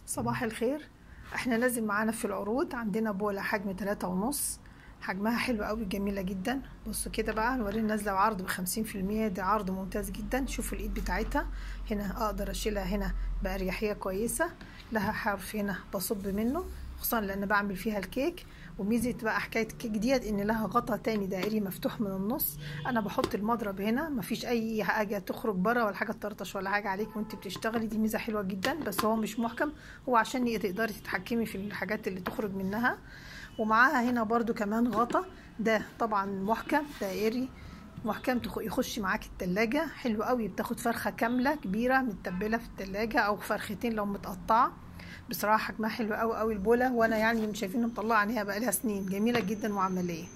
صباح الخير احنا نازل معانا في العروض عندنا بولة حجم تلاتة ونص حجمها حلو قوي جميلة جدا بصوا كده بقى نوري نازلة بعرض بخمسين في المية ده عرض ممتاز جدا شوفوا الايد بتاعتها هنا اقدر اشيلها هنا بأريحية كويسة لها حرف هنا بصب منه خصوصا لان بعمل فيها الكيك وميزه بقى حكايه الكيك ديت ان لها غطا تاني دائري مفتوح من النص انا بحط المضرب هنا مفيش اي حاجه تخرج بره ولا حاجه تطرطش ولا حاجه عليك وانت بتشتغلي دي ميزه حلوه جدا بس هو مش محكم هو عشان تقدري تتحكمي في الحاجات اللي تخرج منها ومعاها هنا برده كمان غطا ده طبعا محكم دائري محكم يخش معاك التلاجة حلو قوي بتاخد فرخة كاملة كبيرة متبلة في التلاجة او فرختين لو متقطعة بصراحه حجمها حلو قوي قوي البوله وانا يعني مش شايفين مطلعه عينيها بقى لها سنين جميله جدا وعمليه